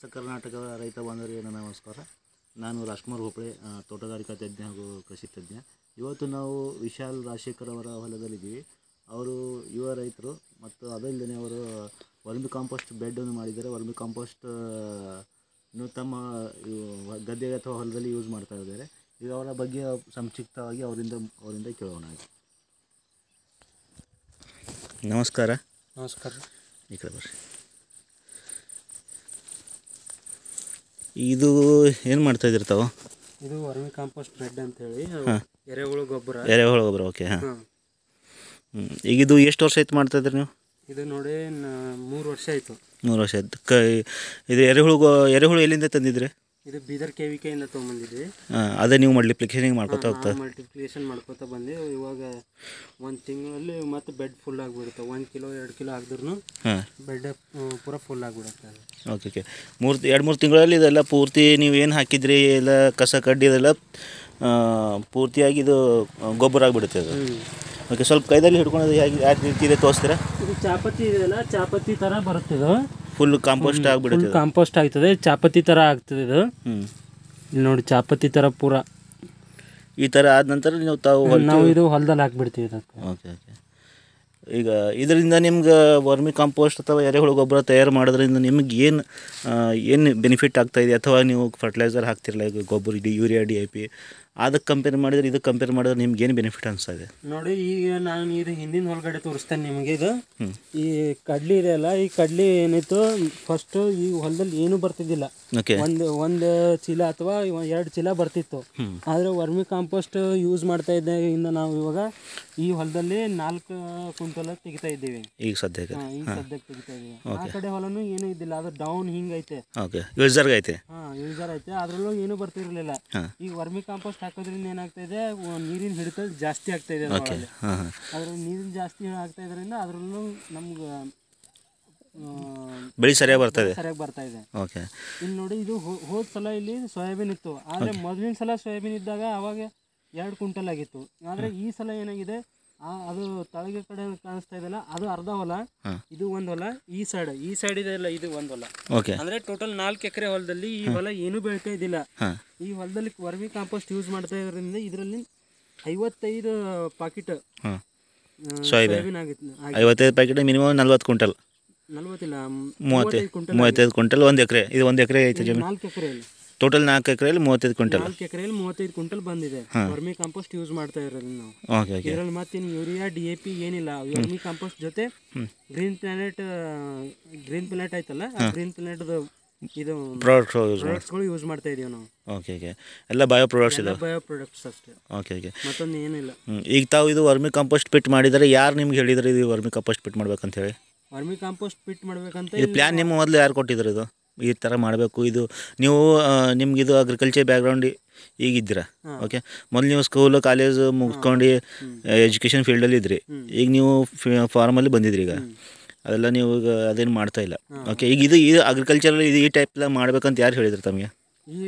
ಸಮಸ್ತ ಕರ್ನಾಟಕ ರೈತ ಬಾಂಧವರಿಗೆ ನನ್ನ ನಮಸ್ಕಾರ ನಾನು ರಾಜ್ಕುಮಾರ್ ಭೋಪಳೆ ಆ, ತೋಟಗಾರಿಕಾ ತಜ್ಞ ಹಾಗೂ ಕೃಷಿ ತಜ್ಞ ಇವತ್ತು ನಾವು ವಿಶಾಲ್ ರಾಜಶೇಖರ್ ಅವರ ಹೊಲದಲ್ಲಿದ್ದೀವಿ ಅವರು ಯುವ ರೈತರು ಮತ್ತು ಅದಲ್ಲದೆ ಅವರು ವರ್ಮಿ ಕಾಂಪೋಸ್ಟ್ ಬೆಡ್ಡನ್ನು ಮಾಡಿದ್ದಾರೆ ವರ್ಮಿ ಕಾಂಪೋಸ್ಟ್ ಇನ್ನು ತಮ್ಮ ಇವು ಗದ್ದೆಗೆ ಅಥವಾ ಹೊಲದಲ್ಲಿ ಯೂಸ್ ಮಾಡ್ತಾ ಇದ್ದಾರೆ ಈಗ ಅವರ ಬಗ್ಗೆ ಸಂಕ್ಷಿಪ್ತವಾಗಿ ಅವರಿಂದ ಅವರಿಂದ ಕೇಳೋಣ ನಮಸ್ಕಾರ ನಮಸ್ಕಾರ ಈ ಕಡೆ ಬರ್ರಿ ಇದು ಏನು ಮಾಡ್ತಾ ಇದ್ದೀರಿ ತಾವು ಇದು ವರ್ಮಿ ಕಾಂಪೋಸ್ಟ್ ಬೆಡ್ ಅಂತ ಹೇಳಿ ಎರೆಹುಳು ಗೊಬ್ಬರ ಎರೆಹುಳ ಗೊಬ್ಬರ ಓಕೆ ಹಾಂ ಹಾಂ ಈಗ ಇದು ಎಷ್ಟು ವರ್ಷ ಆಯ್ತು ಮಾಡ್ತಾ ಇದ್ರಿ ನೀವು ಇದು ನೋಡಿ ಮೂರು ವರ್ಷ ಆಯಿತು ಮೂರು ವರ್ಷ ಆಯ್ತು ಕ ಇದು ಎರೆಹುಳು ಗೊ ಎರೆಹುಳು ಎಲ್ಲಿಂದ ತಂದಿದ್ರಿ ಇದು ಬೀದರ್ ಕೆ ವಿ ಕೆಯಿಂದ ತೊಗೊಂಬಂದಿದ್ವಿ ಹಾಂ ಅದೇ ನೀವು ಮಲ್ಟಿಪ್ಲಿಕೇಶನ್ ಮಾಡ್ಕೊತಾ ಹೋಗ್ತಾ ಮಲ್ಟಿಪ್ಲಿಕೇಶನ್ ಮಾಡ್ಕೋತಾ ಬಂದು ಇವಾಗ ಒಂದು ತಿಂಗಳಲ್ಲಿ ಮತ್ತೆ ಬೆಡ್ ಫುಲ್ ಆಗಿಬಿಡುತ್ತೆ ಒಂದು ಕಿಲೋ ಎರಡು ಕಿಲೋ ಹಾಕಿದ್ರು ಹಾಂ ಬೆಡ್ ಪೂರ ಫುಲ್ ಆಗಿಬಿಡುತ್ತೆ ಅದು ಓಕೆ ಓಕೆ ಮೂರು ಎರಡು ಮೂರು ತಿಂಗಳಲ್ಲಿ ಇದೆಲ್ಲ ಪೂರ್ತಿ ನೀವು ಏನು ಹಾಕಿದ್ರಿ ಎಲ್ಲ ಕಸ ಕಡ್ಡಿ ಇದೆಲ್ಲ ಆ, ಪೂರ್ತಿಯಾಗಿ ಇದು ಗೊಬ್ಬರ ಆಗಿಬಿಡುತ್ತೆ ಅದು ಹ್ಞೂ ಓಕೆ ಸ್ವಲ್ಪ ಕೈದಲ್ಲಿ ಹಿಡ್ಕೊಳೋದು ಹೇಗೆ ಯಾವ ರೀತಿ ಇದೆ ತೋರಿಸ್ತೀರಾ ಇದು ಚಾಪತಿ ಇದೆಯಲ್ಲ ಚಾಪತಿ ಥರ ಬರುತ್ತೆ ಇದು ಫುಲ್ ಕಾಂಪೋಸ್ಟ್ ಆಗಿಬಿಡುತ್ತೆ ಫುಲ್ ಕಾಂಪೋಸ್ಟ್ ಆಗ್ತದೆ ಚಾಪತಿ ಥರ ಆಗ್ತದೆ ಇದು ಹ್ಞೂ ಇಲ್ಲಿ ನೋಡಿ ಚಾಪತಿ ಥರ ಪೂರ ಈ ಥರ ಆದ ನಂತರ ನೀವು ತಾವು ಹೊಲ್ಕೆ- ನಾವು ಇದು ಹೊಲದಲ್ಲಿ ಹಾಕ್ಬಿಡ್ತೀವಿ ಇದಕ್ಕೆ ಓಕೆ ಓಕೆ ಈಗ ಇದರಿಂದ ನಿಮ್ಗೆ ವರ್ಮಿ ಕಾಂಪೋಸ್ಟ್ ಅಥವಾ ಎರೆಹುಳು ಗೊಬ್ಬರ ತಯಾರು ಮಾಡೋದ್ರಿಂದ ನಿಮ್ಗೆ ಏನು ಏನು ಬೆನಿಫಿಟ್ ಆಗ್ತಾ ಇದೆ ಅಥವಾ ನೀವು ಫರ್ಟಿಲೈಸರ್ ಹಾಕ್ತಿರಲ್ಲ ಈಗ ಗೊಬ್ಬರ D urea D I P ಅದಕ್ಕೆ ಕಂಪೇರ್ ಮಾಡಿದ್ರೆ ಇದಕ್ಕೆ ಕಂಪೇರ್ ಮಾಡಿದ್ರೆ ನಿಮ್ಗೆ ಏನು ಬೆನಿಫಿಟ್ ಅನಿಸ್ತಾ ಇದೆ ನೋಡಿ ಈಗ ನಾನು ಇದು ಹಿಂದಿನ ಹೊಲಗಡೆ ತೋರಿಸ್ತೇನೆ ನಿಮಗೆ ಇದು ಹ್ಞೂ ಈ ಕಡ್ಲಿ ಇದೆಯಲ್ಲ ಈ ಕಡ್ಲಿ ಏನಿತ್ತು ಫಸ್ಟ್ ಈ ಹೊಲದಲ್ಲಿ ಏನೂ ಬರ್ತಿದ್ದಿಲ್ಲ ಓಕೆ ಒಂದು ಒಂದು ಚೀಲ ಅಥವಾ ಎರಡು ಚೀಲ ಬರ್ತಿತ್ತು ಹ್ಞೂ ಆದರೆ ವರ್ಮಿ ಕಾಂಪೋಸ್ಟ್ ಯೂಸ್ ಮಾಡ್ತಾ ಇದ್ದಾಗಿಂದ ನಾವು ಇವಾಗ ಈ ಹೊಲದಲ್ಲಿ ನಾಲ್ಕು ಕ್ವಿಂಟಲ್ ತೆಗಿತಾ ಇದ್ದೀವಿ ಈಗ ಸದ್ಯಕ್ಕೆ ಹಾ, ಈಗ ಸದ್ಯಕ್ಕೆ ತೆಗಿತಾ ಇದ್ದೀವಿ ಆ ಕಡೆ ಹೊಲನೂ ಏನೂ ಇದ್ದಿಲ್ಲ ಅದು ಡೌನ್ ಹಿಂಗೈತೆ ಓಕೆ ಯೂಸರ್ಗೆ ಐತೆ ಹಾಂ ಯೂಸರ್ ಐತೆ ಅದ್ರಲ್ಲೂ ಏನೂ ಬರ್ತಿರ್ಲಿಲ್ಲ ಹಾಂ ಈಗ ವರ್ಮಿ ಕಾಂಪೋಸ್ಟ್ ಹಾಕೋದ್ರಿಂದ ಏನಾಗ್ತಾ ಇದೆ ಒ- ನೀರಿನ ಹಿಡಿತ ಜಾಸ್ತಿ ಆಗ್ತಾ ಇದೆ ಓಕೆ ಹಾಂ ಹಾಂ ಅದ್ರ ನೀರಿನ ಜಾಸ್ತಿ ಆಗ್ತಾ ಇದರಿಂದ ಅದ್ರಲ್ಲೂ ನಮ್ಗೆ ಬೆಳೆ ಸರಿಯಾಗಿ ಬರ್ತದೆ ಸರಿಯಾಗಿ ಬರ್ತಾ ಇದೆ ಓಕೆ ಇಲ್ಲಿ ನೋಡಿ ಇದು ಹೋ- ಹೋದ್ ಸಲ ಇಲ್ಲಿ ಸೋಯಾಬೀನ್ ಇತ್ತು ಆದರೆ ಮೊದಲಿನ ಸಲ ಸೋಯಾಬೀನ್ ಇದ್ದಾಗ ಅವಾಗ ಎರಡು ಕ್ವಿಂಟಲ್ ಆಗಿತ್ತು ಆದರೆ ಈ ಸಲ ಏನಾಗಿದೆ ಆ ಅದು ತಳಗೆ ಕಡೆ ಕಾಣಿಸ್ತಾ ಇದೆಯಲ್ಲ ಅದು ಅರ್ಧ ಹೊಲ ಹಾಂ. ಇದು ಒಂದು ಹೊಲ ಈ ಸೈಡ್ ಈ ಸೈಡ್ ಇದೆಯಲ್ಲ ಇದು ಒಂದು ಹೊಲ ಓಕೆ ಅಂದ್ರೆ ಟೋಟಲ್ ನಾಲ್ಕು ಎಕರೆ ಹೊಲದಲ್ಲಿ ಈ ಹೊಲ ಏನೂ ಬೆಳಿತಾ ಇದ್ದಿಲ್ಲ ಹಾಂ ಈ ಹೊಲದಲ್ಲಿ ವರ್ಮಿ ಕಾಂಪೋಸ್ಟ್ ಯೂಸ್ ಮಾಡ್ತಾ ಇರೋದ್ರಿಂದ ಇದರಲ್ಲಿ ಐವತ್ತೈದು ಪಾಕಿಟ್ ಹಾಂ ಸೋಯಾಬೀನ್ ಸೋಯಾಬೀನ್ ಆಗಿತ್ತು ಐವತ್ತೈದು ಪ್ಯಾಕೆಟ್ ಮಿನಿಮಮ್ ನಲ್ವತ್ತು ಕ್ವಿಂಟಲ್ ನಲ್ವತ್ತಿಲ್ಲ ಮೂವತ್ತೈದು ಕ್ವಿಂಟಲ್ ಮೂವತ್ತೈದು ಕ್ವಿಂಟಲ್ ಒಂದು ಎಕರೆ ಇದು ಒಂದು ಎಕರೆ ಐತೆ ಜಮೀನು ನಾಲ್ಕು ಎಕರೆಯಲ್ಲಿ ಟೋಟಲ್ ನಾಲ್ಕು ಎಕರೆಯಲ್ಲಿ ಮೂವತ್ತೈದು ಕ್ವಿಂಟಲ್ ನಾಲ್ಕು ಎಕರೆಯಲ್ಲಿ ಮೂವತ್ತೈದು ಕ್ವಿಂಟಲ್ ಬಂದಿದೆ ವರ್ಮಿ ಕಾಂಪೋಸ್ಟ್ ಯೂಸ್ ಮಾಡ್ತಾ ಇರೋದು ನಾವು ಓಕೆ ಓಕೆ ಇದರಲ್ಲಿ ಮತ್ತೇನು ಯೂರಿಯಾ ಡಿ ಎ ಪಿ ಏನಿಲ್ಲ ವರ್ಮಿ ಕಾಂಪೋಸ್ಟ್ ಜೊತೆ ಗ್ರೀನ್ ಪ್ಲಾನೆಟ್ ಗ್ರೀನ್ ಪ್ಲಾನೆಟ್ ಆಯ್ತಲ್ಲ ಆ ಗ್ರೀನ್ ಪ್ಲಾನೆಟ್ ಇದು ಪ್ರಾಡಕ್ಟ್ಸ್ ಯೂಸ್ ಮಾಡಿ ಪ್ರಾಡಕ್ಟ್ಸ್ಗಳು ಯೂಸ್ ಮಾಡ್ತಾ ಇದೀವಿ ನಾವು ಓಕೆ ಓಕೆ ಎಲ್ಲ ಬಯೋ ಪ್ರಾಡಕ್ಟ್ಸ್ ಇದಾವೆ ಬಯೋ ಪ್ರಾಡಕ್ಟ್ಸ್ ಅಷ್ಟೇ ಓಕೆ ಓಕೆ ಮತ್ತೊಂದು ಏನಿಲ್ಲ ಹ್ಞೂ ಈಗ ತಾವು ಇದು ವರ್ಮಿ ಕಾಂಪೋಸ್ಟ್ ಪಿಟ್ ಮಾಡಿದರೆ ಯಾರು ನಿಮ್ಗೆ ಹೇಳಿದ್ರೆ ಇದು ವರ್ಮಿ ಕಾಂಪೋಸ್ಟ್ ಪಿಟ್ ಮಾಡ್ಬೇಕಂತ ಹೇಳಿ ವರ್ಮಿ ಕಾಂಪೋಸ್ಟ್ ಪಿಟ್ ಮಾಡ್ಬೇಕಂತ ಇದು ಪ್ಲ್ಯಾನ್ ನಿಮ್ಮ ಮೊದಲು ಯಾರು ಕೊಟ್ಟಿದ್ರು ಇದು ಈ ಥರ ಮಾಡಬೇಕು ಇದು ನೀವು ಆ, ನಿಮ್ಗೆ ಇದು ಅಗ್ರಿಕಲ್ಚರ್ ಬ್ಯಾಕ್ಗ್ರೌಂಡ್ ಈಗಿದ್ದೀರಾ ಓಕೆ ಮೊದಲು ನೀವು ಸ್ಕೂಲು ಕಾಲೇಜು ಮುಗ್ಸ್ಕೊಂಡು ಎಜುಕೇಷನ್ ಫೀಲ್ಡಲ್ಲಿ ಇದ್ರಿ ಈಗ ನೀವು ಫಾರ್ಮಲ್ಲಿ ಬಂದಿದ್ರಿ ಈಗ ಅದೆಲ್ಲ ನೀವು ಈಗ ಅದೇನು ಮಾಡ್ತಾ ಇಲ್ಲ ಓಕೆ ಈಗ ಇದು ಇದು ಅಗ್ರಿಕಲ್ಚರಲ್ಲಿ ಇದು ಈ ಟೈಪ್ ಮಾಡ್ಬೇಕಂತ ಯಾರು ಹೇಳಿದ್ರು ತಮಗೆ ಈ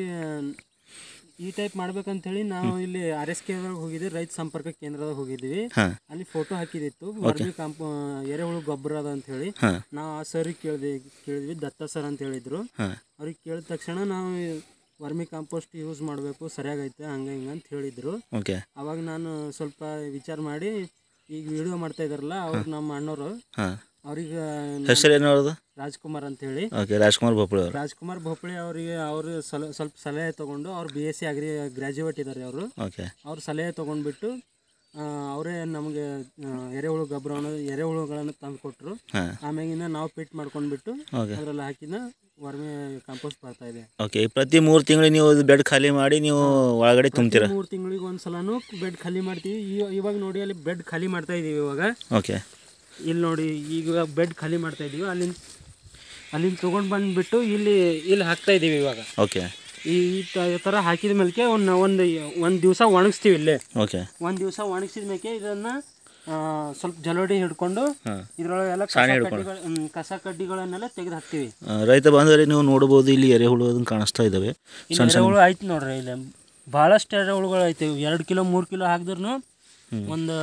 ಈ ಟೈಪ್ ಮಾಡ್ಬೇಕಂತ ಹೇಳಿ ನಾವು ಇಲ್ಲಿ ಆರ್ ಎಸ್ ಕೆ ಹೋಗಿದ್ವಿ ರೈತ ಸಂಪರ್ಕ ಕೇಂದ್ರದಾಗ ಹೋಗಿದ್ವಿ ಹಾಂ ಅಲ್ಲಿ ಫೋಟೋ ಹಾಕಿದಿತ್ತು ವರ್ಮಿ ಕಾಂಪ ಎರೆಹುಳು ಗೊಬ್ಬರ ಅದ ಅಂತ ಹೇಳಿ ಹಾಂ ನಾವು ಆ ಸರ್ಗೆ ಕೇಳಿದ್ವಿ ಕೇಳಿದ್ವಿ ದತ್ತ ಸರ್ ಅಂತ ಹೇಳಿದ್ರು ಹಾಂ ಅವ್ರಿಗೆ ಕೇಳಿದ ತಕ್ಷಣ ನಾವು ವರ್ಮಿ ಕಾಂಪೋಸ್ಟ್ ಯೂಸ್ ಮಾಡಬೇಕು ಸರಿಯಾಗೈತೆ ಹಂಗೆ ಹಿಂಗೆ ಅಂತ ಹೇಳಿದ್ರು ಓಕೆ ಅವಾಗ ನಾನು ಸ್ವಲ್ಪ ವಿಚಾರ ಮಾಡಿ ಈಗ ವಿಡಿಯೋ ಮಾಡ್ತಾ ಇದಾರಲ್ಲ ಅವ್ರು ನಮ್ಮ ಅಣ್ಣವರು ಹಾಂ ಅವ್ರಿಗೆ ಹೆಸರು ಏನು ಅವ್ರದ್ದು ರಾಜ್ಕುಮಾರ್ ಅಂತ ಹೇಳಿ ಓಕೆ ರಾಜ್ಕುಮಾರ್ ಭೋಪಳೆ ಅವರು ರಾಜ್ಕುಮಾರ್ ಭೋಪಳೆ ಅವರಿಗೆ ಅವರು ಸಲ ಸ್ವಲ್ಪ ಸಲಹೆ ತೊಗೊಂಡು ಅವ್ರು B S C agri graduate ಇದ್ದಾರೆ ಅವರು ಓಕೆ ಅವ್ರ ಸಲಹೆ ತೊಗೊಂಡ್ಬಿಟ್ಟು ಅವರೇ ನಮಗೆ ಎರೆಹುಳು ಗೊಬ್ಬರವನ್ನು ಎರೆಹುಳುಗಳನ್ನು ತಂದು ಕೊಟ್ಟರು ಹಾಂ ಆಮ್ಯಾಗಿನ ನಾವು ಪಿಟ್ ಮಾಡ್ಕೊಂಡ್ಬಿಟ್ಟು ಓಕೆ ಅದರಲ್ಲಿ ಹಾಕಿನ ವರ್ಮಿ ಕಾಂಪೋಸ್ಟ್ ಬರ್ತಾ ಇದೆ ಓಕೆ ಪ್ರತಿ ಮೂರು ತಿಂಗಳು ನೀವು ಬೆಡ್ ಖಾಲಿ ಮಾಡಿ ನೀವು ಒಳಗಡೆ ತುಂಬ್ತೀರಾ ಮೂರು ತಿಂಗಳಿಗೆ ಒಂದು ಸಲನೂ ಬೆಡ್ ಖಾಲಿ ಮಾಡ್ತೀವಿ ಇವ- ಇವಾಗ ನೋಡಿ ಅಲ್ಲಿ ಬೆಡ್ ಖಾಲಿ ಮಾಡ್ತಾ ಇದೀವಿ ಇವಾಗ ಓಕೆ ಇಲ್ಲಿ ನೋಡಿ ಈಗ ಬೆಡ್ ಖಾಲಿ ಮಾಡ್ತಾ ಇದೀವಿ ಅಲ್ಲಿಂದ ಅಲ್ಲಿಂದ ತೊಗೊಂಡು ಬಂದುಬಿಟ್ಟು ಇಲ್ಲಿ ಇಲ್ಲಿ ಹಾಕ್ತಾ ಇದೀವಿ ಇವಾಗ ಓಕೆ ಈ ಈ ತ- ಥರ ಹಾಕಿದ ಮೇಲೆ ಒಂದು ಒಂದು ಒಂದು ದಿವಸ ಒಣಗಿಸ್ತೀವಿ ಇಲ್ಲೇ ಓಕೆ ಒಂದು ದಿವಸ ಒಣಗಿಸಿದ ಮೇಲೆ ಇದನ್ನು ಸ್ವಲ್ಪ ಜಲೋಡಿ ಹಿಡ್ಕೊಂಡು ಹಾಂ ಇದ್ರೊಳಗೆ ಎಲ್ಲ ಕಸ ಕಡ್ಡಿಗಳು ಹ್ಮ್, ಕಸ ಕಡ್ಡಿಗಳನ್ನೆಲ್ಲ ತೆಗೆದು ಹಾಕ್ತೀವಿ ರೈತ ಬಾಂಧವರೇ ನೀವು ನೋಡ್ಬೋದು ಇಲ್ಲಿ ಎರೆಹುಳು ಅದನ್ನು ಕಾಣಿಸ್ತಾ ಇದ್ದಾವೆ ಇಲ್ಲಿ ಎರೆಹುಳು ಐತಿ ನೋಡ್ರಿ ಇಲ್ಲಿ ಭಾಳಷ್ಟು ಎರೆಹುಳುಗಳು ಐತೆ ಎರಡು ಕಿಲೋ ಮೂರು ಕಿಲೋ ಹಾಕಿದ್ರು ಒಂದು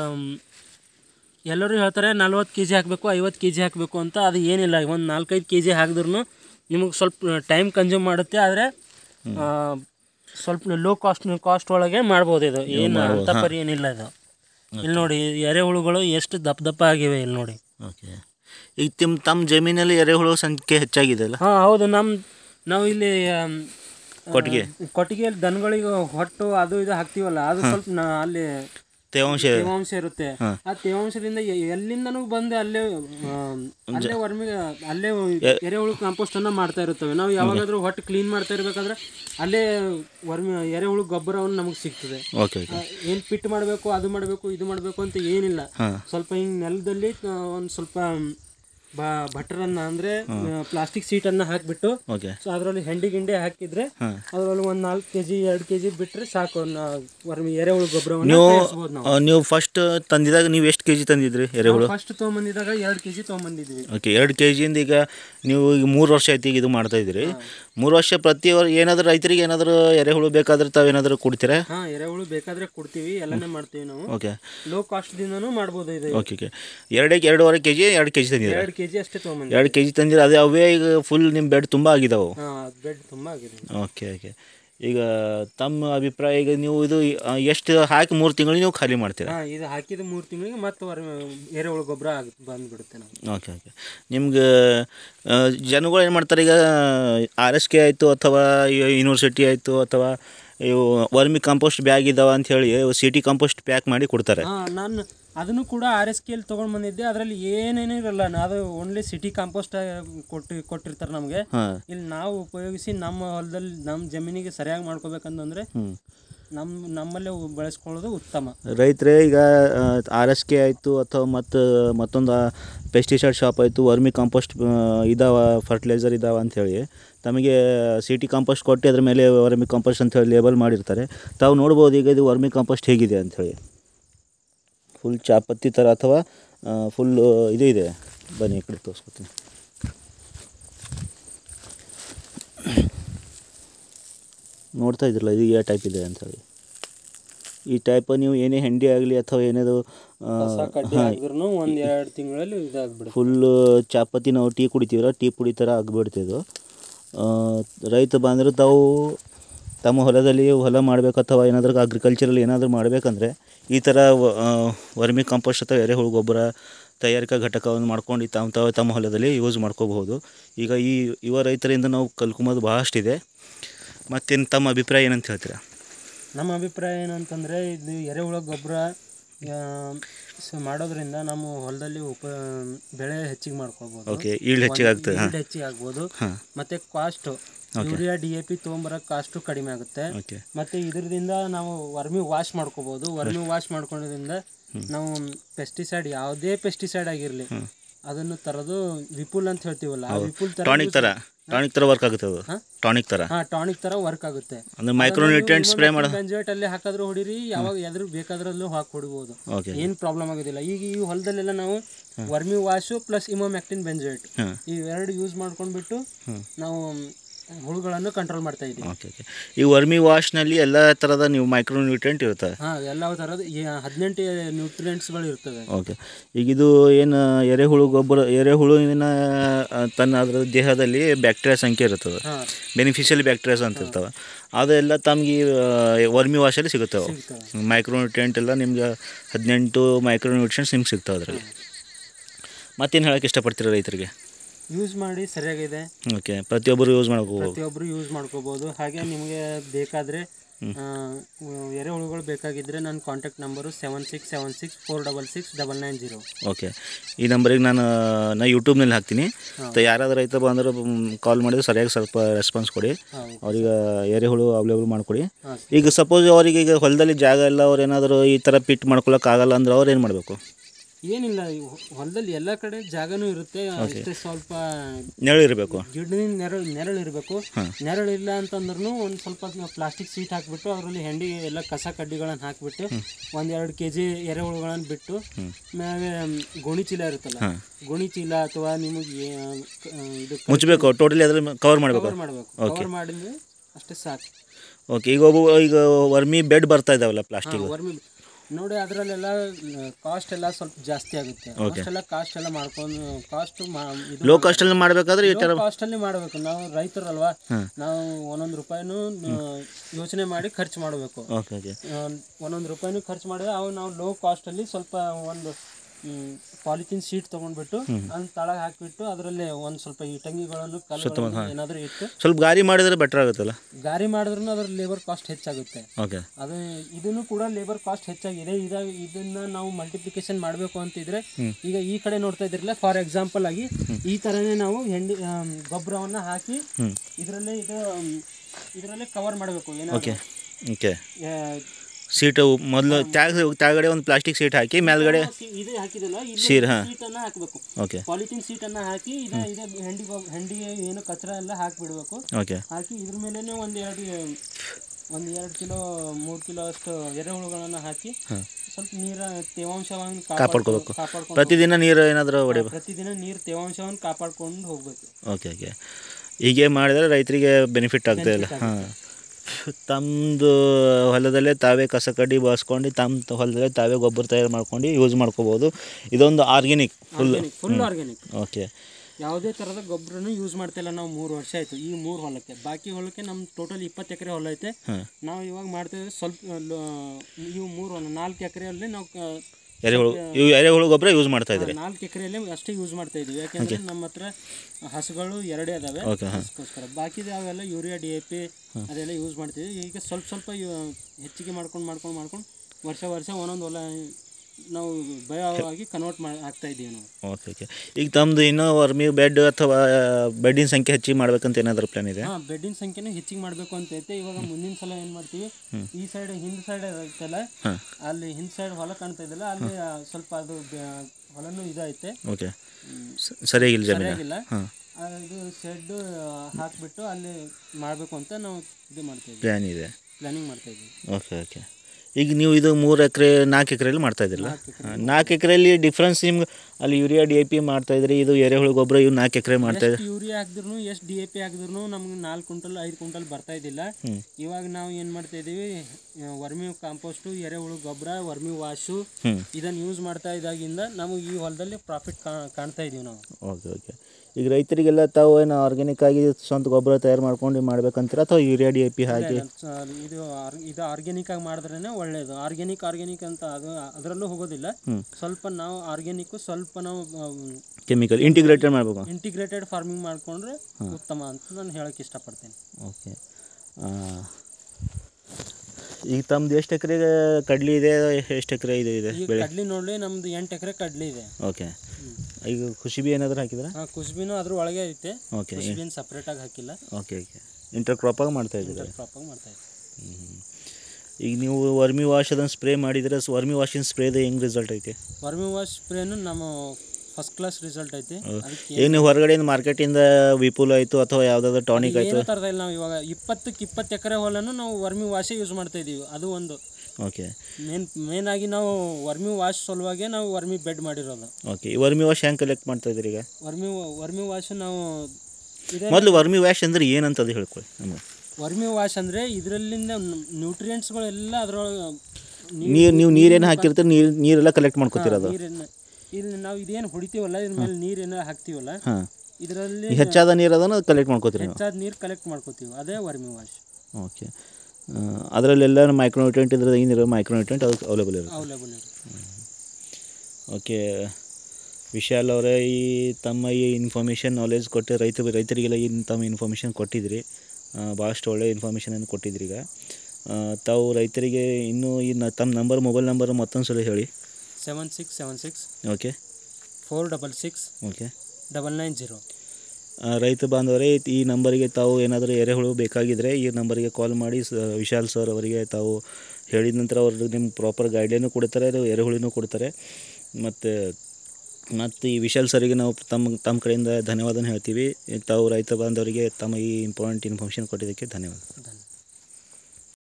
ಎಲ್ಲರೂ ಹೇಳ್ತಾರೆ ನಲ್ವತ್ತು ಕೆ ಜಿ ಹಾಕಬೇಕು ಐವತ್ತು ಕೆ ಜಿ ಹಾಕಬೇಕು ಅಂತ ಅದು ಏನಿಲ್ಲ ಒಂದು ನಾಲ್ಕೈದು ಕೆ ಜಿ ಹಾಕಿದ್ರು ನಿಮಗೆ ಸ್ವಲ್ಪ ಟೈಮ್ ಕನ್ಸ್ಯೂಮ್ ಮಾಡುತ್ತೆ ಆದರೆ ಸ್ವಲ್ಪ ಲೋ ಕಾಸ್ಟ್ ಕಾಸ್ಟ್ ಒಳಗೆ ಮಾಡ್ಬೋದು ಇದು ಏನು ಅಂತ ಪರಿ ಏನಿಲ್ಲ ಇದು ಇಲ್ಲಿ ನೋಡಿ ಎರೆಹುಳುಗಳು ಎಷ್ಟು ದಪ್ಪ ದಪ್ಪ ಆಗಿವೆ ಇಲ್ಲಿ ನೋಡಿ ಓಕೆ ಈಗ ತಿಮ್ ತಮ್ಮ ಜಮೀನಲ್ಲಿ ಎರೆಹುಳು ಸಂಖ್ಯೆ ಹೆಚ್ಚಾಗಿದೆ ಅಲ್ಲ ಹಾಂ ಹೌದು ನಮ್ಮ ನಾವು ಇಲ್ಲಿ ಆಮ್, ಕೊಟ್ಟಿಗೆ ಕೊಟ್ಟಿಗೆಯಲ್ಲಿ ದನಗಳಿಗೆ ಹೊಟ್ಟು ಅದು ಇದು ಹಾಕ್ತೀವಲ್ಲ ಅದು ಸ್ವಲ್ಪ ನಾ ಅಲ್ಲಿ ತೇವಾಂಶ ತೇವಾಂಶ ಇರುತ್ತೆ ಆ ತೇವಾಂಶದಿಂದ ಎ- ಎಲ್ಲಿಂದನೂ ಬಂದು ಅಲ್ಲೇ ಆಮ್, ಅಲ್ಲೇ ವರ್ಮಿಗೆ ಅಲ್ಲೇ ಎರೆಹುಳು ಕಾಂಪೋಸ್ಟ್ ಅನ್ನ ಮಾಡ್ತಾ ಇರುತ್ತವೆ ನಾವು ಯಾವಾಗಾದ್ರೂ ಹೊಟ್ಟೆ ಕ್ಲೀನ್ ಮಾಡ್ತಾ ಇರ್ಬೇಕಾದ್ರೆ ಅಲ್ಲೇ ವರ್ಮಿ ಎರೆಹುಳು ಗೊಬ್ಬರವನ್ನು ನಮಗೆ ಸಿಗ್ತದೆ ಓಕೆ ಓಕೆ ಏನು ಪಿಟ್ ಮಾಡಬೇಕು ಅದು ಮಾಡಬೇಕು ಇದು ಮಾಡಬೇಕು ಅಂತ ಏನಿಲ್ಲ ಹಾಂ ಸ್ವಲ್ಪ ಹಿಂಗೆ ನೆಲದಲ್ಲಿ ಒಂದು ಸ್ವಲ್ಪ ಬ ಬಟರನ್ನ ಅಂದರೆ ಪ್ಲಾಸ್ಟಿಕ್ ಸೀಟನ್ನು ಹಾಕಿಬಿಟ್ಟು ಓಕೆ ಸೊ ಅದರಲ್ಲಿ ಹೆಂಡಿ ಗಿಂಡಿ ಹಾಕಿದ್ರೆ ಹಾಂ ಅದರಲ್ಲಿ ಒಂದು ನಾಲ್ಕು ಕೆ ಜಿ ಎರಡು ಕೆ ಜಿ ಬಿಟ್ಟರೆ ಸಾಕು ನಾ- ವರ್ಮಿ ಎರೆಹುಳು ಗೊಬ್ಬರವನ್ನು ನೀವು ತಯಾರಿಸ್ಬೋದು ನಾವು ಆ, ನೀವು ಫಸ್ಟ್ ತಂದಿದಾಗ ನೀವು ಎಷ್ಟು ಕೆ ಜಿ ತಂದಿದ್ರಿ ಎರೆಹುಳು ಫಸ್ಟ್ ತೊಗೊಂಬಂದಿದಾಗ ಎರಡು ಕೆ ಜಿ ತೊಗೊಂಬಂದಿದ್ವಿ ಓಕೆ ಎರಡು ಕೆ ಜಿಯಿಂದ ಈಗ ನೀವು ಈಗ ಮೂರು ವರ್ಷ ಆಯ್ತು ಈಗ ಇದು ಮಾಡ್ತಾ ಇದ್ದೀರಿ ಮೂರು ವರ್ಷ ಪ್ರತಿ ವರ್ ಏನಾದರೂ ರೈತರಿಗೆ ಏನಾದರೂ ಎರೆಹುಳು ಬೇಕಾದ್ರೆ ತಾವೇನಾದರೂ ಕೊಡ್ತೀರಾ ಹಾಂ ಎರೆಹುಳು ಬೇಕಾದ್ರೆ ಕೊಡ್ತೀವಿ ಎಲ್ಲನೇ ಮಾಡ್ತೀವಿ ನಾವು ಓಕೆ ಲೋ ಕಾಸ್ಟ್ದಿಂದನೂ ಮಾಡ್ಬೋದು ಇದು ಓಕೆ ಓಕೆ ಎರಡೇ ಎರಡೂವರೆ ಕೆ ಜಿ ಎರಡು ಕೆ ಜಿ ತಂದಿದ್ದೀರಾ ಎರಡು ಕೆ ಜಿ ಅಷ್ಟೇ ತೊಗೊಂಬಂದಿ ಎರಡು ಕೆ ಜಿ ತಂದಿರ ಅದೇ ಅವೇ ಈಗ ಫುಲ್ ನಿಮ್ಮ ಬೆಡ್ ತುಂಬ ಆಗಿದಾವೆ ಹಾಂ ಬೆಡ್ ತುಂಬ ಆಗಿದೆ ಓಕೆ ಓಕೆ ಈಗ ತಮ್ಮ ಅಭಿಪ್ರಾಯ ಈಗ ನೀವು ಇದು ಆ, ಎಷ್ಟು ಹಾಕಿ ಮೂರು ತಿಂಗಳು ನೀವು ಖಾಲಿ ಮಾಡ್ತೀರಾ ಹಾಂ ಇದು ಹಾಕಿದ ಮೂರು ತಿಂಗಳಿಗೆ ಮತ್ತೆ ವರ್ಮಿ ಎರೆಹುಳು ಗೊಬ್ಬರ ಆಗಿ ಬಂದ್ಬಿಡುತ್ತೆ ನಾವು ಓಕೆ ಓಕೆ ನಿಮ್ಗೆ ಆ, ಜನಗಳು ಏನು ಮಾಡ್ತಾರೆ ಈಗ ಆರ್ ಎಸ್ ಕೆ ಆಯಿತು ಅಥವಾ ಯೂನಿವರ್ಸಿಟಿ ಆಯಿತು ಅಥವಾ ಇವು ವರ್ಮಿ ಕಾಂಪೋಸ್ಟ್ ಬ್ಯಾಗ್ ಇದಾವ ಅಂತ ಹೇಳಿ ಸಿಟಿ ಕಾಂಪೋಸ್ಟ್ ಪ್ಯಾಕ್ ಮಾಡಿ ಕೊಡ್ತಾರೆ ಹಾಂ ನಾನು ಅದನ್ನು ಕೂಡ ಆರ್ ಎಸ್ ಕೆಲ್ ತೊಗೊಂಡು ಬಂದಿದ್ದೆ ಅದರಲ್ಲಿ ಏನೇನೂ ಇರಲ್ಲ ನಾ- ಅದು ಓನ್ಲಿ ಸಿಟಿ ಕಾಂಪೋಸ್ಟ್ ಕೊಟ್ಟು ಕೊಟ್ಟಿರ್ತಾರೆ ನಮಗೆ ಹಾಂ ಇಲ್ಲಿ ನಾವು ಉಪಯೋಗಿಸಿ ನಮ್ಮ ಹೊಲದಲ್ಲಿ ನಮ್ಮ ಜಮೀನಿಗೆ ಸರಿಯಾಗಿ ಮಾಡ್ಕೋಬೇಕಂತಂದ್ರೆ ಹ್ಞೂ ನಮ್ಮ ನಮ್ಮಲ್ಲೇ ಉ- ಬೆಳೆಸ್ಕೊಳ್ಳೋದು ಉತ್ತಮ ರೈತರೇ ಈಗ ಆರ್ ಎಸ್ ಕೆ ಆಯಿತು ಅಥವಾ ಮತ್ತು ಮತ್ತೊಂದು ಪೆಸ್ಟಿಸೈಡ್ ಶಾಪ್ ಆಯಿತು ವರ್ಮಿ ಕಾಂಪೋಸ್ಟ್ ಇದಾವ ಫರ್ಟಿಲೈಸರ್ ಇದಾವ ಅಂಥೇಳಿ ತಮಗೆ ಸಿಟಿ ಕಾಂಪೋಸ್ಟ್ ಕೊಟ್ಟು ಅದ್ರ ಮೇಲೆ ವರ್ಮಿ ಕಾಂಪೋಸ್ಟ್ ಅಂತೇಳಿ ಲೇಬಲ್ ಮಾಡಿರ್ತಾರೆ ತಾವು ನೋಡ್ಬೋದು ಈಗ ಇದು ವರ್ಮಿ ಕಾಂಪೋಸ್ಟ್ ಹೇಗಿದೆ ಅಂಥೇಳಿ ಫುಲ್ ಚಾಪತ್ತಿ ಥರ ಅಥವಾ ಫುಲ್ ಇದು ಇದೆ ಬನ್ನಿ ಈ ಕಡೆ ತೋರಿಸ್ಕೊತೀನಿ ನೋಡ್ತಾ ಇದ್ರಲ್ಲ ಇದು ಯಾವ ಟೈಪ್ ಇದೆ ಅಂಥೇಳಿ ಈ ಟೈಪ್ ನೀವು ಏನೇ ಹೆಂಡಿ ಆಗಲಿ ಅಥವಾ ಏನೇದು ಹೊಸ ಕಡ್ಡಿ ಹಾಕಿದ್ರು ಒಂದು ಎರಡು ತಿಂಗಳಲ್ಲಿ ಇದಾಗ್ಬಿಡುತ್ತೆ ಫುಲ್ ಚಾಪತ್ತಿ ನಾವು ಟೀ ಕುಡಿತೀವಲ್ಲ ಟೀ ಪುಡಿ ಥರ ಆಗಿಬಿಡ್ತಿದ್ದು ರೈತ ಬಂದರು ತಾವು ತಮ್ಮ ಹೊಲದಲ್ಲಿ ಹೊಲ ಮಾಡಬೇಕು ಅಥವಾ ಏನಾದರೂ ಅಗ್ರಿಕಲ್ಚರಲ್ಲಿ ಏನಾದರೂ ಮಾಡಬೇಕಂದ್ರೆ ಈ ಥರ ವ- ಆ, ವರ್ಮಿ ಕಾಂಪೋಸ್ಟ್ ಅಥವಾ ಎರೆಹುಳು ಗೊಬ್ಬರ ತಯಾರಿಕಾ ಘಟಕವನ್ನು ಮಾಡ್ಕೊಂಡು ತಾವು ತಾವು ತಮ್ಮ ಹೊಲದಲ್ಲಿ ಯೂಸ್ ಮಾಡ್ಕೋಬಹುದು ಈಗ ಈ ಯುವ ರೈತರಿಂದ ನಾವು ಕಲ್ಕೊಂಬೋದು ಭಾಳಷ್ಟಿದೆ ಮತ್ತೇನು ತಮ್ಮ ಅಭಿಪ್ರಾಯ ಏನಂತ ಹೇಳ್ತೀರಾ ನಮ್ಮ ಅಭಿಪ್ರಾಯ ಏನಂತಂದರೆ ಇದು ಎರೆಹುಳ ಗೊಬ್ಬರ ಮಾಡೋದ್ರಿಂದ ನಮ್ಮ ಹೊಲದಲ್ಲಿ ಉಪ ಬೆಳೆ ಹೆಚ್ಚಿಗೆ ಮಾಡ್ಕೊಳ್ಬೋದು ಓಕೆ ಈಲ್ಡ್ ಹೆಚ್ಚಿಗೆ ಆಗ್ತದೆ ಹಾಂ yield ಹೆಚ್ಚಿಗೆ ಆಗ್ಬೋದು ಹಾಂ ಮತ್ತೆ cost urea D A P ತೊಗೊಂಬರೋ ಕಾಸ್ಟು ಕಡಿಮೆ ಆಗುತ್ತೆ ಓಕೆ ಮತ್ತೆ ಇದರಿಂದ ನಾವು ವರ್ಮಿ ವಾಶ್ ಮಾಡ್ಕೋಬಹುದು ವರ್ಮಿ ವಾಶ್ ಮಾಡ್ಕೊಳ್ಳೋದ್ರಿಂದ ನಾವು ಪೆಸ್ಟಿಸೈಡ್ ಯಾವುದೇ ಪೆಸ್ಟಿಸೈಡ್ ಆಗಿರಲಿ ಅದನ್ನು ತರೋದು ವಿಪುಲ್ ಅಂತ ಹೇಳ್ತೀವಲ್ಲ ಆ ವಿಪುಲ್ ತರ ಟಾನಿಕ್ ಥರ ಟಾನಿಕ್ ಥರ ವರ್ಕ್ ಆಗುತ್ತೆ ಅದು ಹಾಂ? ಟಾನಿಕ್ ಥರ ಹಾ ಟಾನಿಕ್ ತರ ವರ್ಕ್ ಆಗುತ್ತೆ ಅಂದರೆ ಮೈಕ್ರೋನ್ಯೂಟ್ರಿಯೆಂಟ್ ಸ್ಪ್ರೇ ಮಾಡೋ ಬೆಂಜೋಯೇಟ್ ಅಲ್ಲಿ ಹಾಕಿದ್ರು ಹೊಡಿರಿ ಯಾವಾಗ ಎದ್ರು ಬೇಕಾದ್ರಲ್ಲೂ ಹಾಕಿ ಹೊಡಿಬಹುದು ಓಕೆ ಏನು ಪ್ರಾಬ್ಲಮ್ ಆಗೋದಿಲ್ಲ ಈಗ ಈ ಹೊಲದಲ್ಲೆಲ್ಲ ನಾವು vermi wash plus emamectin benzoate ಹಾಂ ಇವೆರಡು ಯೂಸ್ ಮಾಡ್ಕೊಂಡ್ಬಿಟ್ಟು ನಾವು ಹುಳುಗಳನ್ನು ಕಂಟ್ರೋಲ್ ಮಾಡ್ತಾ ಇದ್ದೀವಿ ಓಕೆ ಓಕೆ ಈ ವರ್ಮಿ ವಾಶ್ನಲ್ಲಿ ಎಲ್ಲ ಥರದ ನೀವು ಮೈಕ್ರೋನ್ಯೂಟ್ರಿಯೆಂಟ್ ಇರ್ತವೆ ಹಾ ಎಲ್ಲ ಥರದ ಹದಿನೆಂಟು ನ್ಯೂಟ್ರಿಯೆಂಟ್ಸ್ಗಳು ಇರ್ತವೆ ಓಕೆ ಈಗ ಇದು ಏನು ಎರೆಹುಳು ಗೊಬ್ಬರ ಎರೆಹುಳುವಿನ ಆ, ತನ್ನ ಅದರ ದೇಹದಲ್ಲಿ ಬ್ಯಾಕ್ಟೀರಿಯಾ ಸಂಖ್ಯೆ ಇರ್ತದೆ ಹಾ ಬೆನಿಫಿಷಿಯಲ್ ಬ್ಯಾಕ್ಟೀರಿಯಾಸ್ ಅಂತ ಇರ್ತವೆ ಅದೆಲ್ಲ ತಮಗೆ ವರ್ಮಿ ವಾಶಲ್ಲಿ ಸಿಗುತ್ತವೆ ಸಿಗ್ತವೆ ಮೈಕ್ರೋನ್ಯೂಟ್ರಿಯೆಂಟ್ ಎಲ್ಲ ನಿಮ್ಗೆ ಹದಿನೆಂಟು ಮೈಕ್ರೋನ್ಯೂಟ್ರಿಯೆಂಟ್ಸ್ ನಿಮ್ಗೆ ಸಿಗ್ತಾವೆ ಅದರಲ್ಲಿ ಮತ್ತೇನು ಹೇಳೋಕ್ಕೆ ಇಷ್ಟಪಡ್ತೀರಾ ರೈತರಿಗೆ ಯೂಸ್ ಮಾಡಿ ಸರಿಯಾಗಿದೆ ಓಕೆ ಪ್ರತಿಯೊಬ್ಬರು ಯೂಸ್ ಮಾಡ್ಕೋಬೋದು ಪ್ರತಿಯೊಬ್ಬರು ಯೂಸ್ ಮಾಡ್ಕೋಬಹುದು ಹಾಗೆ ನಿಮಗೆ ಬೇಕಾದರೆ ಎರೆಹುಳುಗಳು ಬೇಕಾಗಿದ್ದರೆ ನನ್ನ contact number seven six seven six four double six double nine zero okay ಈ ನಂಬರಿಗೆ ನಾನು ನಾ ಯೂಟ್ಯೂಬ್ನಲ್ಲಿ ಹಾಕ್ತೀನಿ ಹಾಂ. ತ ಯಾರಾದರೂ ರೈತ ಬಂದರೂ ಕಾಲ್ ಮಾಡಿದ್ರೆ ಸರಿಯಾಗಿ ಸ್ವಲ್ಪ ರೆಸ್ಪಾನ್ಸ್ ಕೊಡಿ ಹೌದು ಅವ್ರಿಗೆ ಎರೆಹುಳು ಅವೈಲೇಬಲ್ ಮಾಡಿಕೊಡಿ ಹಾಂ ಈಗ ಸಪೋಸ್ ಅವರಿಗೆ ಈಗ ಹೊಲದಲ್ಲಿ ಜಾಗ ಇಲ್ಲ ಅವ್ರು ಏನಾದರೂ ಈ ಥರ ಪಿಟ್ ಮಾಡ್ಕೊಳಕ್ಕಾಗಲ್ಲ ಅಂದ್ರೆ ಅವ್ರು ಏನು ಮಾಡಬೇಕು ಏನಿಲ್ಲ ಈ ಹೊ- ಹೊಲದಲ್ಲಿ ಎಲ್ಲ ಕಡೆ ಜಾಗನೂ ಇರುತ್ತೆ ಅಷ್ಟೇ ಸ್ವಲ್ಪ ನೆರಳು ಇರಬೇಕು ಗಿಡದಿಂದ ನೆರಳು ನೆರಳು ಇರಬೇಕು ಹಾಂ. ನೆರಳು ಇಲ್ಲ ಅಂತಂದ್ರೂ ಒಂದು ಸ್ವಲ್ಪ ಪ್ಲಾಸ್ಟಿಕ್ ಸೀಟ್ ಹಾಕ್ಬಿಟ್ಟು ಅದರಲ್ಲಿ ಹೆಂಡಿ ಎಲ್ಲ ಕಸ ಕಡ್ಡಿಗಳನ್ನು ಹಾಕಿಬಿಟ್ಟು ಒಂದೆರಡು ಕೆ ಜಿ ಎರೆಹುಳುಗಳನ್ನು ಬಿಟ್ಟು ಮೇಲೆ ಗೋಣಿ ಚೀಲ ಇರುತ್ತಲ್ಲ ಹಾಂ. ಗೋಣಿ ಚೀಲ ಅಥವಾ ನಿಮಗೆ ಇದು ಮುಚ್ಚಬೇಕು ಟೋಟಲಿ ಅದ್ರ ಕವರ್ ಮಾಡಬೇಕು ಕವರ್ ಮಾಡಬೇಕು ಕವರ್ ಮಾಡಿದ್ರೆ ಅಷ್ಟೇ ಸಾಕು ಓಕೆ ಈಗ ಒಬ್ಬ ಈಗ ವರ್ಮಿ ಬೆಡ್ ಬರ್ತಾ ಇದ್ದಾವಲ್ಲ ಪ್ಲಾಸ್ಟಿಕ್ ವರ್ಮಿ ನೋಡಿ ಅದರಲ್ಲೆಲ್ಲ ಕಾಸ್ಟ್ ಎಲ್ಲ ಸ್ವಲ್ಪ ಜಾಸ್ತಿ ಆಗುತ್ತೆ ಅಷ್ಟೆಲ್ಲ ಕಾಸ್ಟ್ ಎಲ್ಲ ಮಾಡ್ಕೊಂಡು ಕಾಸ್ಟ್ ಇದು ಲೋ ಕಾಸ್ಟಲ್ಲಿ ಮಾಡಬೇಕಾದ್ರೆ ಈ ಥರ ಕಾಸ್ಟ್ ಅಲ್ಲಿ ಮಾಡಬೇಕು ನಾವು ರೈತರಲ್ವಾ ನಾವು ಒಂದೊಂದು ರೂಪಾಯಿನೂ ಯೋಚನೆ ಮಾಡಿ ಖರ್ಚು ಮಾಡಬೇಕು ಓಕೆ ಓಕೆ ಒಂದೊಂದು ರೂಪಾಯಿನೂ ಖರ್ಚು ಮಾಡಿದ್ರೆ ಅವು ನಾವು ಲೋ ಕಾಸ್ಟಲ್ಲಿ ಸ್ವಲ್ಪ ಒಂದು ಪಾಲಿಥಿನ್ ಶೀಟ್ ತೊಗೊಂಡ್ಬಿಟ್ಟು ಅದ್ರ ತಳಗೆ ಹಾಕಿಬಿಟ್ಟು ಅದರಲ್ಲಿ ಒಂದು ಸ್ವಲ್ಪ ಇಟಂಗಿಗಳನ್ನು ಕಲ್ಲು ಏನಾದರೂ ಇಟ್ಟು ಸ್ವಲ್ಪ ಗಾರಿ ಮಾಡಿದ್ರೆ ಬೆಟರ್ ಆಗುತ್ತಲ್ಲ ಗಾರಿ ಮಾಡಿದ್ರೂ ಅದ್ರ ಲೇಬರ್ ಕಾಸ್ಟ್ ಹೆಚ್ಚಾಗುತ್ತೆ ಓಕೆ ಅದು ಇದನ್ನು ಕೂಡ ಲೇಬರ್ ಕಾಸ್ಟ್ ಹೆಚ್ಚಾಗಿದೆ ಇದ ಇದನ್ನ ನಾವು ಮಲ್ಟಿಪ್ಲಿಕೇಶನ್ ಮಾಡಬೇಕು ಅಂತಿದ್ರೆ ಈಗ ಈ ಕಡೆ ನೋಡ್ತಾ ಇದ್ರಲ್ಲ ಫಾರ್ ಎಕ್ಸಾಂಪಲ್ ಆಗಿ ಈ ಥರನೇ ನಾವು ಹೆಂಡಿ ಆಮ್, ಗೊಬ್ಬರವನ್ನ ಹಾಕಿ ಇದರಲ್ಲೇ ಇದು ಇದರಲ್ಲೇ ಕವರ್ ಮಾಡಬೇಕು ಏನಾದ್ರು ಓಕೆ ಓಕೆ ಆ, ಸೀಟು ಮೊದಲು ತ್ಯಾಗ ಕೆಳಗಡೆ ಒಂದು ಪ್ಲಾಸ್ಟಿಕ್ ಸೀಟ್ ಹಾಕಿ ಮೇಲ್ಗಡೆ ಇದು ಹಾಕಿದಲ್ಲ ಶೀರ್, ಹಾ. ಸೀಟನ್ನು ಹಾಕಬೇಕು ಓಕೆ ಪಾಲಿಥಿನ್ ಸೀಟನ್ನು ಹಾಕಿ ಇದು ಇದೆ ಹೆಂಡಿ ಗೊಬ್- ಹೆಂಡಿಗೆ ಏನು ಕಚರ ಎಲ್ಲ ಹಾಕಿಬಿಡ್ಬೇಕು ಓಕೆ ಹಾಕಿ ಇದ್ರ ಮೇಲೇ ಒಂದು ಎರಡು ಒಂದು ಎರಡು ಕಿಲೋ ಮೂರು ಕಿಲೋ ಅಷ್ಟು ಎರೆಹುಳುಗಳನ್ನು ಹಾಕಿ ಸ್ವಲ್ಪ ನೀರ ತೇವಾಂಶವನ್ನು ಕಾಪಾಡ್ಕೋಬೇಕು. ಕಾಪಾಡ್ಕೊಂಡು ಪ್ರತಿದಿನ ನೀರು ಏನಾದರೂ ಹೊಡಿಬೇಕು ಪ್ರತಿದಿನ ನೀರು ತೇವಾಂಶವನ್ನು ಕಾಪಾಡ್ಕೊಂಡು ಹೋಗ್ಬೇಕು ಓಕೆ ಓಕೆ ಹೀಗೆ ಮಾಡಿದರೆ ರೈತರಿಗೆ ಬೆನಿಫಿಟ್ ಆಗ್ತಾ ಇಲ್ಲ ಹಾಂ ತಮ್ಮದು ಹೊಲದಲ್ಲೇ ತಾವೇ ಕಸ ಕಡ್ಡಿ ಬಳಸ್ಕೊಂಡು ತಮ್ಮ ಹೊಲದಲ್ಲೇ ತಾವೇ ಗೊಬ್ಬರ ತಯಾರು ಮಾಡ್ಕೊಂಡು ಯೂಸ್ ಮಾಡ್ಕೋಬೋದು ಇದೊಂದು organic full full organic okay ಯಾವುದೇ ಥರದ ಗೊಬ್ಬರನು ಯೂಸ್ ಮಾಡ್ತಾ ಇಲ್ಲ ನಾವು ಮೂರು ವರ್ಷ ಆಯಿತು ಈ ಮೂರು ಹೊಲಕ್ಕೆ ಬಾಕಿ ಹೊಲಕ್ಕೆ ನಮ್ಮ ಟೋಟಲ್ ಇಪ್ಪತ್ತು ಎಕರೆ ಹೊಲ ಐತೆ ನಾವು ಇವಾಗ ಮಾಡ್ತಿದ್ರೆ ಸ್ವಲ್ಪ ಲ- ಇವು ಮೂರು ಹೊಲ ನಾಲ್ಕು ಎಕರೆಯಲ್ಲಿ ನಾವು ಕ- ಎರೆಹುಳು ಇವು ಎರೆಹುಳು ಗೊಬ್ಬರ ಯೂಸ್ ಮಾಡ್ತಾ ಇದ್ದಾರೆ ನಾಲ್ಕು ಎಕರೆಯಲ್ಲಿ ಅಷ್ಟೇ ಯೂಸ್ ಮಾಡ್ತಾ ಇದೀವಿ ಯಾಕೆಂದ್ರೆ ನಮ್ಮ ಹತ್ರ ಹಸುಗಳು ಎರಡೇ ಅದಾವೆ ಓಕೆ ಹಾಂ ಅದಕ್ಕೋಸ್ಕರ ಬಾಕಿದ ಅವೆಲ್ಲ ಯೂರಿಯಾ ಡಿ ಎ ಪಿ ಅದೆಲ್ಲ ಯೂಸ್ ಮಾಡ್ತೀವಿ ಈಗ ಸ್ವಲ್ಪ ಸ್ವಲ್ಪ ಇವ- ಹೆಚ್ಚಿಗೆ ಮಾಡ್ಕೊಂಡು ಮಾಡ್ಕೊಂಡು ಮಾಡ್ಕೊಂಡು ವರ್ಷ ವರ್ಷ ಒಂದೊಂದು ಹೊಲ ನಾವು ಭಯವಾಗಿ ಕನ್ವರ್ಟ್ ಮಾಡಿ ಆಗ್ತಾ ಇದ್ದೀವಿ ನಾವು ಓಕೆ ಓಕೆ ಈಗ ತಮ್ಮದು ಇನ್ನೂ ವರ್ಮಿ ಬೆಡ್ ಅಥವಾ ಬೆಡ್ಡಿನ ಸಂಖ್ಯೆ ಹೆಚ್ಚಿಗೆ ಮಾಡ್ಬೇಕಂತ ಏನಾದರೂ ಪ್ಲಾನ್ ಇದೆ ಹಾಂ ಬೆಡ್ಡಿನ ಸಂಖ್ಯೆನೂ ಹೆಚ್ಚಿಗೆ ಮಾಡಬೇಕು ಅಂತ ಐತೆ ಇವಾಗ ಮುಂದಿನ ಸಲ ಏನು ಮಾಡ್ತೀವಿ ಈ ಸೈಡ್ ಹಿಂದ್ ಸೈಡ್ ಐತಲ್ಲ ಹಾಂ ಅಲ್ಲಿ ಹಿಂದ್ ಸೈಡ್ ಹೊಲ ಕಾಣ್ತಾ ಇದೆಯಲ್ಲ ಅಲ್ಲಿ ಆ, ಸ್ವಲ್ಪ ಅದು ಬೆ- ಹೊಲನೂ ಇದೈತೆ ಓಕೆ ಸರಿಯಾಗಿಲ್ಲ ಜಮೀನು ಸರಿಯಾಗಿಲ್ಲ ಹಾಂ ಆ, ಇದು ಶೆಡ್ ಹಾಕ್ಬಿಟ್ಟು ಅಲ್ಲಿ ಮಾಡಬೇಕು ಅಂತ ನಾವು ಇದು ಮಾಡ್ತಾ ಇದ್ದೀವಿ ಪ್ಲ್ಯಾನ್ ಇದೆ ಪ್ಲಾನಿಂಗ್ ಮಾಡ್ತಾ ಇದ್ದೀವಿ ಓಕೆ ಓಕೆ ಈಗ ನೀವು ಇದು ಮೂರು ಎಕರೆ ನಾಲ್ಕು ಎಕರೆಯಲ್ಲಿ ಮಾಡ್ತಾ ಇದ್ದಿರಲ್ಲ ನಾಲ್ಕು ಎಕರೆಯಲ್ಲಿ ಡಿಫ್ರೆನ್ಸ್ ನಿಮ್ಗೆ ಅಲ್ಲಿ ಯೂರಿಯಾ ಡಿ ಎ ಪಿ ಮಾಡ್ತಾ ಇದ್ರಿ ಇದು ಎರೆಹುಳು ಗೊಬ್ಬರ ಇವು ನಾಲ್ಕು ಎಕರೆ ಮಾಡ್ತಾ ಇದ್ರಿ ಎಷ್ಟು ಯೂರಿಯಾ ಹಾಕಿದ್ರು ಎಷ್ಟು ಡಿ ಎ ಪಿ ಹಾಕಿದ್ರು ನಮ್ಗೆ ನಾಲ್ಕು ಕ್ವಿಂಟಲ್ ಐದು ಕ್ವಿಂಟಲ್ ಬರ್ತಾ ಇದ್ದಿಲ್ಲ ಇವಾಗ ನಾವು ಏನು ಮಾಡ್ತಾ ಇದೀವಿ ಆ, ವರ್ಮಿ ಕಾಂಪೋಸ್ಟು ಎರೆಹುಳು ಗೊಬ್ಬರ ವರ್ಮಿ ವಾಶು ಹ್ಮ್. ಇದನ್ನು ಯೂಸ್ ಮಾಡ್ತಾ ಇದ್ದಾಗಿಂದ ನಮಗೆ ಈ ಹೊಲದಲ್ಲಿ ಪ್ರಾಫಿಟ್ ಕಾಣ್ತಾ ಇದೀವಿ ನಾವು ಓಕೆ ಓಕೆ ಈಗ ರೈತರಿಗೆಲ್ಲ ತಾವು ಏನು ಆರ್ಗ್ಯಾನಿಕ್ ಆಗಿ ಸ್ವಂತ ಗೊಬ್ಬರ ತಯಾರು ಮಾಡ್ಕೊಂಡು ಮಾಡ್ಬೇಕಂತೀರ ಅಥವಾ ಯೂರಿಯಾ ಡಿ ಎ ಪಿ ಹಾಕಿ ಸ- ಇದು ಆರ್- ಇದು ಆರ್ಗ್ಯಾನಿಕ್ ಆಗಿ ಮಾಡಿದ್ರೇ ಒಳ್ಳೇದು ಆರ್ಗ್ಯಾನಿಕ್ ಆರ್ಗ್ಯಾನಿಕ್ ಅಂತ ಅದು ಅದರಲ್ಲೂ ಹೋಗೋದಿಲ್ಲ ಸ್ವಲ್ಪ ನಾವು ಆರ್ಗ್ಯಾನಿಕ್ ಸ್ವಲ್ಪ ನಾವು ಕೆಮಿಕಲ್ ಇಂಟಿಗ್ರೇಟೆಡ್ ಮಾಡಬೇಕು ಇಂಟಿಗ್ರೇಟೆಡ್ ಫಾರ್ಮಿಂಗ್ ಮಾಡಿಕೊಂಡ್ರೆ ಉತ್ತಮ ಅಂತ ನಾನು ಹೇಳಕ್ಕೆ ಇಷ್ಟಪಡ್ತೇನೆ ಓಕೆ ಈಗ ತಮ್ದು ಎಷ್ಟು ಎಕರೆ ಕಡ್ಲಿ ಇದೆ ಎಷ್ಟು ಎಕರೆ ಇದು ಇದೆ ಈಗ ಕಡ್ಲಿ ನೋಡ್ಲಿ ನಮ್ದು ಎಂಟು ಎಕರೆ ಕಡ್ಲಿ ಇದೆ ಓಕೆ ಈಗ ಖುಷಿ ಬಿ ಏನಾದರೂ ಹಾಕಿದ್ರೆ ಆ, ಕುಸ್ಬಿನೂ ಅದ್ರ ಒಳಗೆ ಐತೆ ಓಕೆ ಕುಸ್ಬಿನ ಸಪ್ರೇಟಾಗಿ ಹಾಕಿಲ್ಲ ಓಕೆ ಓಕೆ ಇಂಟರ್ ಕ್ರಾಪಾಗಿ ಮಾಡ್ತಾ ಇದ್ದೀರಾ ಪ್ರಾಪಾಗಿ ಮಾಡ್ತಾ ಇದ್ದೆ ಹ್ಮ್. ಈಗ ನೀವು ವರ್ಮಿ ವಾಶ್ ಅದನ್ನು ಸ್ಪ್ರೇ ಮಾಡಿದರೆ ವರ್ಮಿ ವಾಶಿನ ಸ್ಪ್ರೇದು ಹೆಂಗೆ ರಿಸಲ್ಟ್ ಐತಿ ವರ್ಮಿ ವಾಶ್ ಸ್ಪ್ರೇನು ನಮ್ಮ ಫಸ್ಟ್ ಕ್ಲಾಸ್ ರಿಸಲ್ಟ್ ಐತಿ ಅದಕ್ಕೆ ಈಗ ನೀವು ಹೊರಗಡೆಯಿಂದ ಮಾರ್ಕೆಟಿಂದ ವಿಪುಲ್ ಆಯಿತು ಅಥವಾ ಯಾವುದಾದ್ರು ಟಾನಿಕ್ ಆಯಿತು ಏನೂ ತರದ ಇಲ್ಲ ನಾವು ಇವಾಗ ಇಪ್ಪತ್ತಕ್ಕೆ ಇಪ್ಪತ್ತು ಎಕರೆ ಹೊಲನು ನಾವು ವರ್ಮಿ ವಾಶೇ ಯೂಸ್ ಮಾಡ್ತಾ ಇದೀವಿ ಅದು ಒಂದು ಓಕೆ ಮೇನ್ ಮೇನ್ ಆಗಿ ನಾವು ವರ್ಮಿ ವಾಶ್ ಸಲುವಾಗೆ ನಾವು ವರ್ಮಿ ಬೆಡ್ ಮಾಡಿರೋದು ಓಕೆ ಈ ವರ್ಮಿ ವಾಶ್ ಹೆಂಗೆ ಕಲೆಕ್ಟ್ ಮಾಡ್ತಾ ಇದ್ದೀರಿ ಈಗ ವರ್ಮಿ ವರ್ಮಿ ವಾಶ್ ನಾವು ಇದೆ ಮೊದಲು ವರ್ಮಿ ವಾಶ್ ಅಂದ್ರೆ ಏನಂತ ಅದು ಹೇಳ್ಕೊಳ್ಳಿ ನಮಗೆ ವರ್ಮಿ ವಾಶ್ ಅಂದರೆ ಇದರಲ್ಲಿಂದ ನ್ಯೂಟ್ರಿಯೆಂಟ್ಸ್ಗಳೆಲ್ಲ ಅದರೊಳಗೆ ನೀರು ನೀವು ನೀರೇನು ಹಾಕಿರ್ತೀರಿ ನೀರು ನೀರೆಲ್ಲ ಕಲೆಕ್ಟ್ ಮಾಡ್ಕೊತೀರದು ನೀರನ್ನು ಇಲ್ಲಿ ನಾವು ಇದೇನು ಹೊಡಿತೀವಲ್ಲ ಇದ್ರ ಮೇಲೆ ನೀರೇನು ಹಾಕ್ತೀವಲ್ಲ ಹಾಂ ಇದರಲ್ಲಿ ಹೆಚ್ಚಾದ ನೀರು ಅದನ್ನು ಕಲೆಕ್ಟ್ ಮಾಡ್ಕೋತೀರಿ ನೀವು ಹೆಚ್ಚಾದ ನೀರು ಕಲೆಕ್ಟ್ ಮಾಡ್ಕೋತೀವಿ ಅದೇ ವರ್ಮಿ ವಾಶ್ ಓಕೆ ಅದರಲ್ಲೆಲ್ಲ ಮೈಕ್ರೋನ್ಯೂಟ್ರೆಂಟ್ ಇದ್ರದ್ದು ಏನಿರೋ ಮೈಕ್ರೋನ್ಯೂಟ್ರೆಂಟ್ ಅದು ಅವೈಲೇಬಲ್ ಇರುತ್ತೆ ಅವೈಲೇಬಲ್ ಇರುತ್ತೆ ಓಕೆ ವಿಶಾಲ್ ಅವರೇ ಈ ತಮ್ಮ ಈ ಇನ್ಫಾರ್ಮೇಷನ್ ನಾಲೆಜ್ ಕೊಟ್ಟು ರೈತ ರೈತರಿಗೆಲ್ಲ ಈ ತಮ್ಮ ಇನ್ಫಾರ್ಮೇಷನ್ ಕೊಟ್ಟಿದ್ರಿ ಭಾಳಷ್ಟು ಒಳ್ಳೆಯ ಇನ್ಫಾರ್ಮೇಷನನ್ನು ಕೊಟ್ಟಿದ್ರಿ ಈಗ ಆ, ತಾವು ರೈತರಿಗೆ ಇನ್ನೂ ಈ ನ ತಮ್ಮ ನಂಬರ್ ಮೊಬೈಲ್ ನಂಬರ್ ಮತ್ತೊಂದು ಸಲ ಹೇಳಿ seven six seven six okay four double six okay double nine zero ಆ, ರೈತ ಬಾಂಧವರೇ ಈ ನಂಬರಿಗೆ ತಾವು ಏನಾದರೂ ಎರೆಹುಳು ಬೇಕಾಗಿದ್ದರೆ ಈ ನಂಬರಿಗೆ ಕಾಲ್ ಮಾಡಿ ಸ ವಿಶಾಲ್ ಸರ್ ಅವರಿಗೆ ತಾವು ಹೇಳಿದ ನಂತರ ಅವರು ನಿಮ್ಗೆ ಪ್ರಾಪರ್ ಗೈಡ್ಲೈನು ಕೊಡ್ತಾರೆ ಎರೆಹುಳಿನೂ ಕೊಡ್ತಾರೆ ಮತ್ತು ಮತ್ತು ಈ ವಿಶಾಲ್ ಸರಿಗೆ ನಾವು ತಮ್ಮ ತಮ್ಮ ಕಡೆಯಿಂದ ಧನ್ಯವಾದನ ಹೇಳ್ತೀವಿ ತಾವು ರೈತ ಬಾಂಧವರಿಗೆ ತಮ್ಮ ಈ ಇಂಪಾರ್ಟೆಂಟ್ ಇನ್ಫಾರ್ಮೇಷನ್ ಕೊಟ್ಟಿದ್ದಕ್ಕೆ ಧನ್ಯವಾದ ಧನ್ಯವಾದ